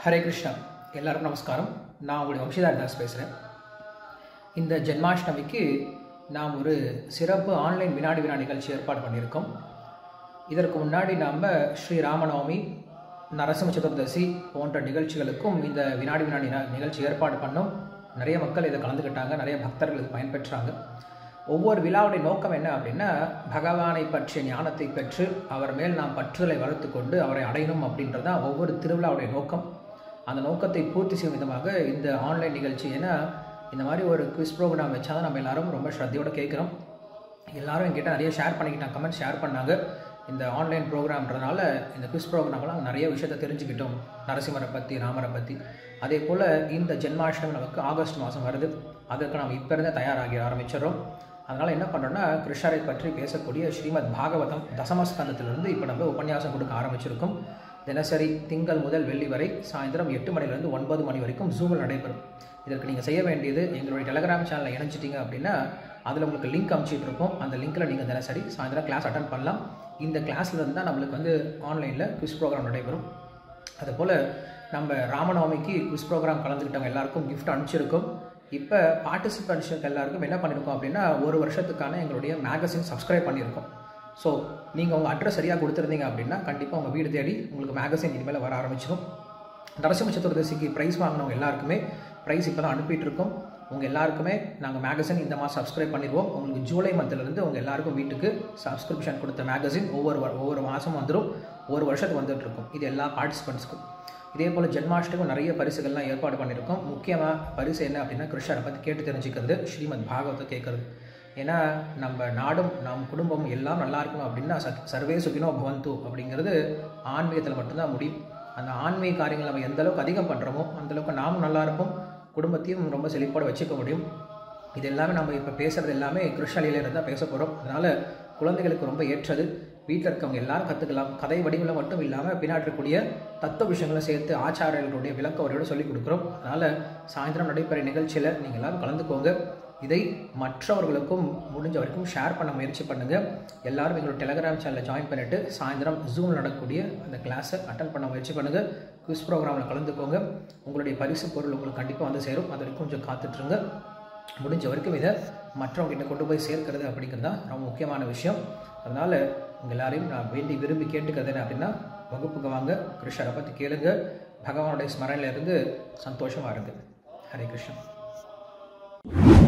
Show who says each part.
Speaker 1: ஹரே கிருஷ்ணா எல்லாருக்கும் நமஸ்காரம் நான் உங்களுடைய வம்சிதார் தாஸ் பேசுகிறேன் இந்த ஜென்மாஷ்டமிக்கு நாம் ஒரு சிறப்பு ஆன்லைன் வினாடி வினா நிகழ்ச்சி ஏற்பாடு பண்ணியிருக்கோம் இதற்கு முன்னாடி நாம் ஸ்ரீ ராமநவமி நரசிம்ம சதுர்தசி போன்ற நிகழ்ச்சிகளுக்கும் இந்த வினாடி வினாடி ந- நிகழ்ச்சி ஏற்பாடு பண்ணோம் நிறைய மக்கள் இதை கலந்துக்கிட்டாங்க நிறைய பக்தர்கள் இது பயன்பெற்றாங்க ஒவ்வொரு விழாவுடைய நோக்கம் என்ன அப்படின்னா பகவானை பற்றிய ஞானத்தை பெற்று அவர் மேல் நாம் பற்றுதலை வளர்த்து கொண்டு அவரை அடையணும் அப்படின்றது தான் ஒவ்வொரு திருவிழாவுடைய நோக்கம் அந்த நோக்கத்தை பூர்த்தி செய்யும் விதமாக இந்த ஆன்லைன் நிகழ்ச்சி ஏன்னா இந்த மாதிரி ஒரு குவிஸ் ப்ரோக்ராம் வச்சா தான் நம்ம எல்லாரும் ரொம்ப ஸ்ரத்தையோட கேட்குறோம் எல்லாரும் என்கிட்ட நிறைய ஷேர் பண்ணிக்கிட்டாங்க கமெண்ட் ஷேர் பண்ணாங்க இந்த ஆன்லைன் ப்ரோக்ராம்ன்றதுனால இந்த குவிஸ் ப்ரோக்ராம்லாம் நிறைய விஷயத்தை தெரிஞ்சுக்கிட்டோம் நரசிம்மரை பற்றி ராமரை பற்றி அதே போல் இந்த ஜென்மாஷ்டமி நமக்கு ஆகஸ்ட் மாதம் வருது அதற்கு நாம் இப்போ இருந்தே தயாராகி ஆரம்பிச்சிடுறோம் அதனால் என்ன பண்ணுறோன்னா கிருஷ்ணரை பற்றி பேசக்கூடிய ஸ்ரீமத் பாகவதம் தசமஸ்கந்தத்திலிருந்து இப்போ நம்ம உபன்யாசம் கொடுக்க ஆரம்பிச்சிருக்கோம் தினசரி திங்கள் முதல் வெள்ளி வரை சாயந்தரம் எட்டு மணிலேருந்து ஒன்பது மணி வரைக்கும் ஜூமில் நடைபெறும் இதற்கு நீங்கள் செய்ய வேண்டியது எங்களுடைய டெலகிராம் சேனலில் இணைஞ்சிட்டீங்க அப்படின்னா அதில் உங்களுக்கு லிங்க் அனுப்பிச்சிட்டு இருப்போம் அந்த லிங்க்கில் நீங்கள் தினசரி சாயந்தரம் கிளாஸ் அட்டன் பண்ணலாம் இந்த கிளாஸ்ல இருந்து தான் நம்மளுக்கு வந்து ஆன்லைனில் குவிஸ் ப்ரோக்ராம் நடைபெறும் அதுபோல் நம்ம ராமநவமிக்கு குவிஸ் ப்ரோக்ராம் கலந்துக்கிட்டவங்க எல்லாருக்கும் கிஃப்ட் அனுப்பிச்சிருக்கோம் இப்போ பார்ட்டிசிபென்ட்ஸுக்கு எல்லாருக்கும் என்ன பண்ணியிருக்கோம் அப்படின்னா ஒரு வருஷத்துக்கான எங்களுடைய மேகசின் சப்ஸ்கிரைப் பண்ணியிருக்கோம் ஸோ நீங்கள் உங்கள் அட்ரஸ் சரியாக கொடுத்துருந்தீங்க அப்படின்னா கண்டிப்பாக உங்கள் வீடு தேடி உங்களுக்கு மேகசின் இனிமேல் வர ஆரம்பிச்சிடும் நரசிம்ம சதுர்தசிக்கு ப்ரைஸ் வாங்கினவங்க எல்லாருக்குமே ப்ரைஸ் இப்போ தான் அனுப்பிட்டு இருக்கோம் உங்கள் எல்லாருக்குமே நாங்கள் மேகசின் இந்த மாதம் சப்ஸ்கிரைப் பண்ணிடுவோம் உங்களுக்கு ஜூலை மந்த்லேருந்து உங்கள் எல்லாருக்கும் வீட்டுக்கு சப்ஸ்கிரிப்ஷன் கொடுத்த மேகசின் ஒவ்வொரு வ- ஒவ்வொரு மாதம் வந்துடும் ஒரு வருஷத்துக்கு வந்துட்டு இருக்கும் இது எல்லா பார்ட்டிசிபெண்ட்ஸ்க்கும் இதே போல் ஜென்மாஷ்டமிக்கும் நிறைய பரிசுகள்லாம் ஏற்பாடு பண்ணியிருக்கோம் முக்கியமாக பரிசு என்ன அப்படின்னா கிருஷ்ணரை பற்றி கேட்டு தெரிஞ்சுக்கிறது ஸ்ரீமத் பாகவத்தை கேட்குறது ஏன்னா நம்ம நாடும் நம் குடும்பம் எல்லாம் நல்லா இருக்கணும் அப்படின்னா சத் சர்வே சுகினோ பவந்து அப்படிங்கிறது ஆன்மீகத்தில் மட்டும்தான் முடியும் அந்த ஆன்மீக காரியங்கள் நம்ம எந்த அளவுக்கு அதிகம் பண்ணுறோமோ அந்த அளவுக்கு நாமும் நல்லா இருப்போம் குடும்பத்தையும் ரொம்ப செழிப்போட வச்சுக்க முடியும் இது எல்லாமே நம்ம இப்போ பேசுகிறது எல்லாமே கிருஷ்ணலீலையில தான் பேச போகிறோம் அதனால் குழந்தைகளுக்கு ரொம்ப ஏற்றது வீட்டில் இருக்கவங்க எல்லாரும் கற்றுக்கலாம் கதை வடிவில் மட்டும் இல்லாமல் பின்னாடி இருக்கக்கூடிய தத்துவ விஷயங்களை சேர்த்து ஆச்சாரியர்களுடைய விளக்க உரையோட சொல்லிக் கொடுக்குறோம் அதனால் சாயந்தரம் நடைபெற நிகழ்ச்சியில் நீங்கள் எல்லாரும் கலந்துக்கோங்க இதை மற்றவர்களுக்கும் முடிஞ்ச வரைக்கும் ஷேர் பண்ண முயற்சி பண்ணுங்கள் எல்லாரும் எங்களோட டெலகிராம் சேனலில் ஜாயின் பண்ணிவிட்டு சாயந்தரம் ஜூமில் நடக்கக்கூடிய அந்த கிளாஸை அட்டன் பண்ண முயற்சி பண்ணுங்கள் குவிஸ் ப்ரோக்ராமில் கலந்துக்கோங்க உங்களுடைய பரிசு பொருள் உங்களுக்கு கண்டிப்பாக வந்து சேரும் அது வரைக்கும் கொஞ்சம் காத்துட்ருங்க முடிஞ்ச வரைக்கும் இதை மற்றவங்ககிட்ட கொண்டு போய் சேர்க்கிறது அப்படிங்கிறது தான் ரொம்ப முக்கியமான விஷயம் அதனால் உங்கள் எல்லாரையும் நான் வேண்டி விரும்பி கேட்டுக்கிறது என்ன அப்படின்னா வகுப்புக்கு வாங்க கிருஷ்ணரை பற்றி கேளுங்க பகவானுடைய ஸ்மரணையில இருந்து சந்தோஷமாக இருங்க ஹரே கிருஷ்ணன்